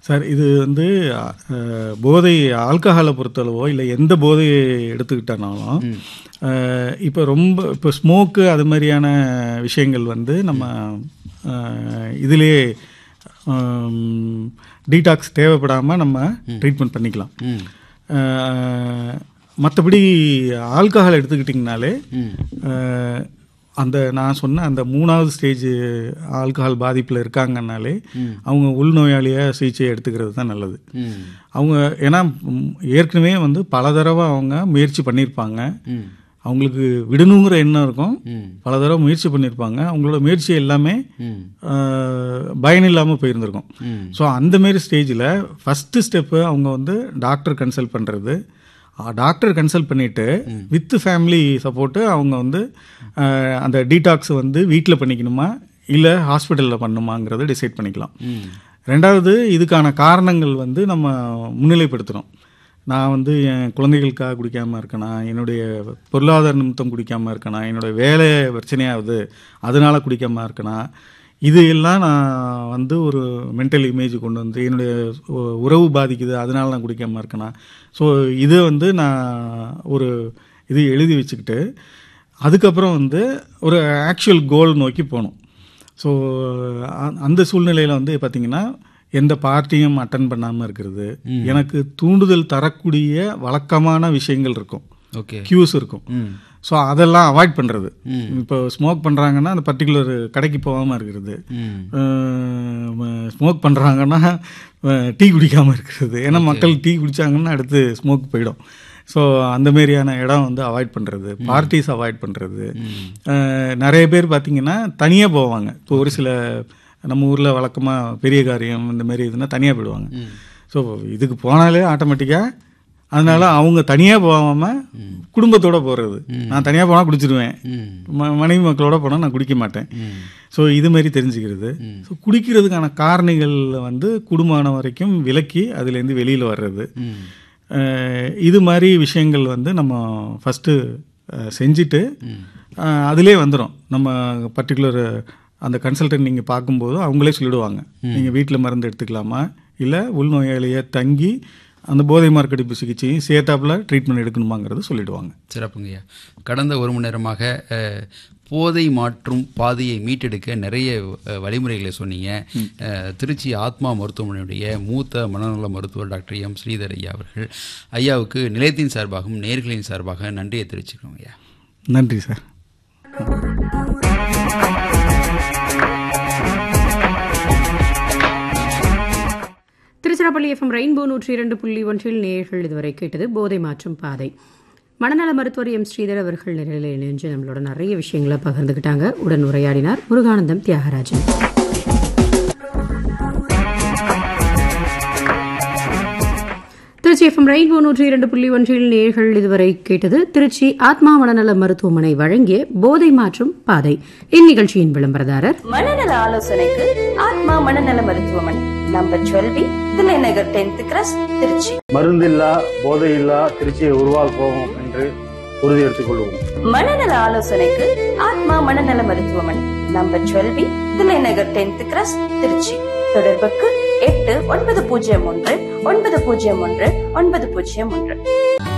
Sir இது வந்து அஹ், போதை ஆல்கஹாலை பொறுத்தளவோ இல்லை எந்த போதையை எடுத்துக்கிட்டனாலும் இப்போ ரொம்ப இப்போ ஸ்மோக்கு அது மாதிரியான விஷயங்கள் வந்து நம்ம அஹ், இதிலேயே டீடாக்ஸ் தேவைப்படாமல் நம்ம ட்ரீட்மெண்ட் பண்ணிக்கலாம் ம் மற்றபடி ஆல்கஹால் எடுத்துக்கிட்டிங்கனாலே அஹ், அந்த நான் சொன்ன அந்த மூணாவது ஸ்டேஜ் ஆல்கஹால் பாதிப்பில் இருக்காங்கனாலே அவங்க உள்நோயாளியாக சிகிச்சை எடுத்துக்கிறது தான் நல்லது ம் அவங்க ஏன்னா ம், ஏற்கனவே வந்து பல தடவை அவங்க முயற்சி பண்ணியிருப்பாங்க ம் அவங்களுக்கு விடணுங்கிற எண்ணம் இருக்கும் ம் பல தடவை முயற்சி பண்ணியிருப்பாங்க அவங்களோட முயற்சி எல்லாமே ம் அஹ், பயன் இல்லாமல் போயிருந்திருக்கும் ம் ஸோ அந்த மாரி ஸ்டேஜில் ஃபஸ்ட்டு ஸ்டெப்பு அவங்க வந்து டாக்டர் கன்சல்ட் பண்ணுறது டாக்டர் கன்சல்ட் பண்ணிவிட்டு வித் ஃபேமிலி சப்போர்ட்டு அவங்க வந்து அஹ், அந்த டீடாக்ஸ் வந்து வீட்டில் பண்ணிக்கணுமா இல்லை ஹாஸ்பிட்டலில் பண்ணுமாங்கிறத டிசைட் பண்ணிக்கலாம் ம் ரெண்டாவது இதுக்கான காரணங்கள் வந்து நம்ம முன்னிலைப்படுத்துகிறோம் நான் வந்து என் குழந்தைகளுக்காக குடிக்காமல் இருக்கேனா என்னுடைய பொருளாதார நிமித்தம் குடிக்காமல் இருக்கேனா என்னுடைய வேலை பிரச்சனையாகுது அதனால குடிக்காமல் இருக்கேனா இது எல்லாம் நான் வந்து ஒரு மென்டல் இமேஜ் கொண்டு வந்து என்னுடைய உ- உறவு பாதிக்குது அதனால நான் குடிக்காமல் இருக்கேனா ஸோ இதை வந்து நான் ஒரு இது எழுதி வச்சுக்கிட்டு அதுக்கப்புறம் வந்து ஒரு ஆக்சுவல் கோல் நோக்கி போகணும் ஸோ அந்த சூழ்நிலையில் வந்து பார்த்தீங்கன்னா எந்த பார்ட்டியும் அட்டன் பண்ணாமல் இருக்கிறது எனக்கு தூண்டுதல் தரக்கூடிய வழக்கமான விஷயங்கள் இருக்கும் ஓகே கியூஸ் இருக்கும் ம் ஸோ அதெல்லாம் அவாய்ட் பண்ணுறது ம். இப்போ ஸ்மோக் பண்ணுறாங்கன்னா அந்த பர்டிகுலர் கடைக்கு போகாமல் இருக்கிறது ம் ஸ்மோக் பண்ணுறாங்கன்னா டீ குடிக்காமல் இருக்கிறது ஏன்னா மக்கள் டீ குடித்தாங்கன்னா அடுத்து ஸ்மோக் போயிடும் ஸோ அந்த மாதிரியான இடம் வந்து அவாய்ட் பண்ணுறது பார்ட்டிஸ் அவாய்ட் பண்ணுறது நிறைய பேர் பார்த்தீங்கன்னா தனியாக போவாங்க இப்போ ஒரு சில நம்ம ஊரில் வழக்கமாக பெரிய காரியம் இந்த மாதிரி இதுனா தனியாக போயிடுவாங்க ஸோ இதுக்கு போனாலே ஆட்டோமேட்டிக்காக அதனால அவங்க தனியாக போகாமல் குடும்பத்தோட போகிறது நான் தனியாக போனால் குடிச்சிடுவேன் ம் ம- மனைவி மக்களோட போனால் நான் குடிக்க மாட்டேன் ம் ஸோ இது மாதிரி தெரிஞ்சுக்கிறது ஸோ குடிக்கிறதுக்கான காரணிகள் வந்து குடும்பமான வரைக்கும் விலக்கி அதுலேருந்து வெளியில் வர்றது ம் அஹ் இது மாதிரி விஷயங்கள் வந்து நம்ம ஃபஸ்ட்டு செஞ்சுட்டு அஹ் அதிலே வந்துடும் நம்ம பர்டிகுலர் அந்த கன்சல்டன்ட் நீங்கள் பார்க்கும்போது அவங்களே சொல்லிடுவாங்க நீங்கள் வீட்டில் மருந்து எடுத்துக்கலாமா இல்லை உள்நோயாளியை தங்கி அந்த போதை மார்க்கெடிப்பு சிகிச்சையும் சேர்த்தாப்புல ட்ரீட்மெண்ட் எடுக்கணுமாங்கிறது சொல்லிடுவாங்க சிறப்புங்கய்யா கடந்த ஒரு மணி நேரமாக அஹ், போதை மாற்றும் பாதையை மீட்டெடுக்க நிறைய அஹ், வழிமுறைகளை சொன்னீங்க அஹ், திருச்சி ஆத்மா மருத்துவமனையுடைய மூத்த மனநல மருத்துவர் டாக்டர் எம் ஸ்ரீதர் ஐயா அவர்கள் ஐயாவுக்கு நிலையத்தின் சார்பாகவும் நேர்களின் சார்பாக நன்றியை தெரிவிச்சுக்கிறோம் ஐயா நன்றி சார் திருச்சிராப்பள்ளி எஃப்எம் ரெயின்போ நூற்றி இரண்டு புள்ளி ஒன்றில் நேயர்கள் இதுவரை கேட்டது போதை மாற்றும் பாதை மனநல மருத்துவர் எம் ஸ்ரீதர் அவர்கள் நிலையில் இணைஞ்சு நம்மளோட நிறைய விஷயங்களை பகிர்ந்துக்கிட்டாங்க உடன் உரையாடினார் முருகானந்தம் தியாகராஜன் திருச்சி எஃப்எம் ரெயின்போ நூற்றி இரண்டு புள்ளி ஒன்றில் நேர்கள் இதுவரை கேட்டது திருச்சி ஆத்மா மனநல மருத்துவமனை வழங்கிய போதை மாற்றும் பாதை இந்நிகழ்ச்சியின் விளம்பரதாரர் மனநல ஆலோசனைக்கு ஆத்மா மனநல மருத்துவமனை number twelve Thillainagar tenth cross Tiruchi மருந்தில்லா போதையில்லா திருச்சியை உருவாக்குவோம் என்று உறுதி எடுத்துக் கொள்வோம் மனநல ஆலோசனைக்கு ஆத்மா மனநல மருத்துவமனை number twelve Thillainagar tenth cross Tiruchi தொடர்புக்கு எட்டு ஒன்பது பூஜ்ஜியம் ஒன்று ஒன்பது பூஜ்ஜியம் ஒன்று ஒன்பது பூஜ்ஜியம் ஒன்று